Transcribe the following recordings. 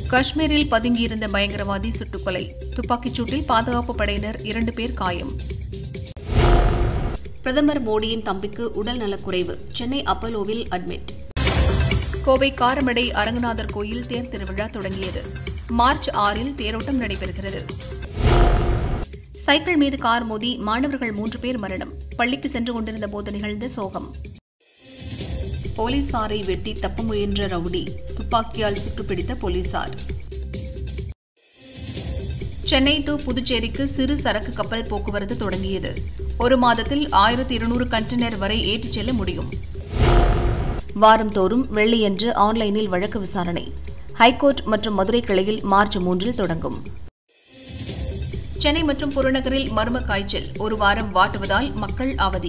காஷ்மீரில் பதுங்கியிருந்த பயங்கரவாதி சுட்டுக்கொலை துப்பாக்கிச் சூட்டில் பாதுகாப்பு படையினர் இரண்டு பேர் காயம் பிரதமர் மோடியின் தம்பிக்கு உடல் நலக்குறைவு சென்னை அப்பலோவில் அட்மிட் கோவை காரமடை அரங்கநாதர் கோயில் தேர் திருவிழா தொடங்கியது மார்ச் ஆறில் தேரோட்டம் நடைபெறுகிறது சைக்கிள் மீது கார் மோதி மாணவர்கள் மூன்று பேர் மரணம் பள்ளிக்கு சென்று கொண்டிருந்த போது நிகழ்ந்த சோகம் போலீசாரை வெட்டி தப்ப முயன்ற ரவுடி துப்பாக்கியால் சுட்டுப்பிடித்த போலீசார் சென்னை டு புதுச்சேரிக்கு சிறு சரக்கு கப்பல் போக்குவரத்து தொடங்கியது ஒரு மாதத்தில் ஆயிரத்தி இருநூறு கண்டெய்னர் வரை ஏற்றிச் செல்ல முடியும் வாரந்தோறும் வெள்ளியன்று ஆன்லைனில் வழக்கு விசாரணை ஹைகோர்ட் மற்றும் மதுரை கிளையில் மார்ச் மூன்றில் தொடங்கும் சென்னை மற்றும் புறநகரில் மர்ம காய்ச்சல் ஒரு வாரம் வாட்டுவதால் மக்கள் அவதி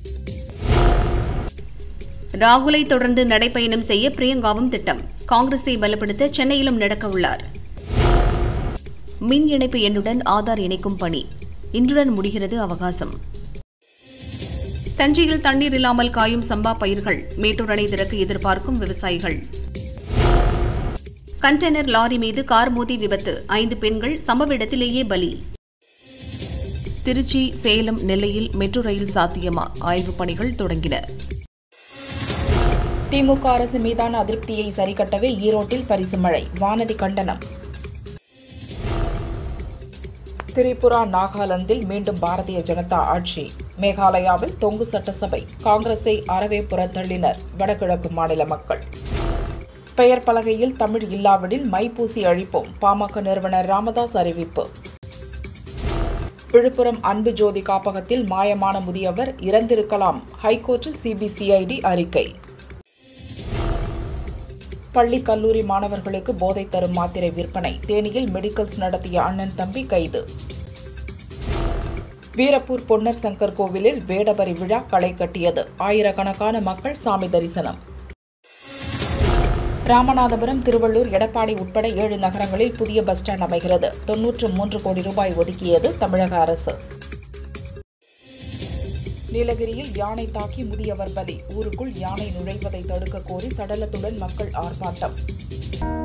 ராகுலை தொடர்ந்து நடைப்பயணம் செய்ய பிரியங்காவும் திட்டம் காங்கிரஸை பலப்படுத்த சென்னையிலும் நடக்க உள்ளார் மின் இணைப்பு எண்ணுடன் ஆதார் இணைக்கும் பணி இன்றுடன் முடிகிறது அவகாசம் தஞ்சையில் தண்ணீர் இல்லாமல் காயும் சம்பா பயிர்கள் மேட்டூர் அணை திறக்க எதிர்பார்க்கும் விவசாயிகள் கண்டெய்னர் லாரி மீது கார் மோதி விபத்து ஐந்து பெண்கள் சம்பவ இடத்திலேயே பலி திருச்சி சேலம் நெல்லையில் மெட்ரோ ரயில் சாத்தியமா ஆய்வுப் பணிகள் தொடங்கின திமுக அரசு மீதான அதிருப்தியை சரிகட்டவே ஈரோட்டில் பரிசு மழை வானதி கண்டனம் திரிபுரா நாகாலாந்தில் மீண்டும் பாரதிய ஜனதா ஆட்சி மேகாலயாவில் தொங்கு சட்டசபை காங்கிரஸை அறவே புறத்தள்ளினர் வடகிழக்கு மாநில மக்கள் பெயர் பலகையில் தமிழ் இல்லாவிடில் மைப்பூசி அழிப்போம் பாமக நிறுவனர் ராமதாஸ் அறிவிப்பு விழுப்புரம் அன்பு ஜோதி காப்பகத்தில் மாயமான முதியவர் இறந்திருக்கலாம் ஹைகோர்ட்டில் சிபிசிஐடி அறிக்கை பள்ளி கல்லூரி மாணவர்களுக்கு போதை தரும் மாத்திரை விற்பனை தேனியில் மெடிக்கல்ஸ் நடத்திய அண்ணன் தம்பி கைது வீரப்பூர் பொன்னர் சங்கர் கோவிலில் வேடபரி விழா களை கட்டியது ஆயிரக்கணக்கான மக்கள் சாமி தரிசனம் ராமநாதபுரம் திருவள்ளூர் எடப்பாடி உட்பட ஏழு நகரங்களில் புதிய பஸ் ஸ்டாண்ட் அமைகிறது தொன்னூற்று மூன்று கோடி ரூபாய் ஒதுக்கியது தமிழக அரசு நீலகிரியில் யானை தாக்கி முதியவர் பலி ஊருக்குள் யானை நுழைவதை தடுக்க கோரி சடலத்துடன் மக்கள் ஆர்ப்பாட்டம்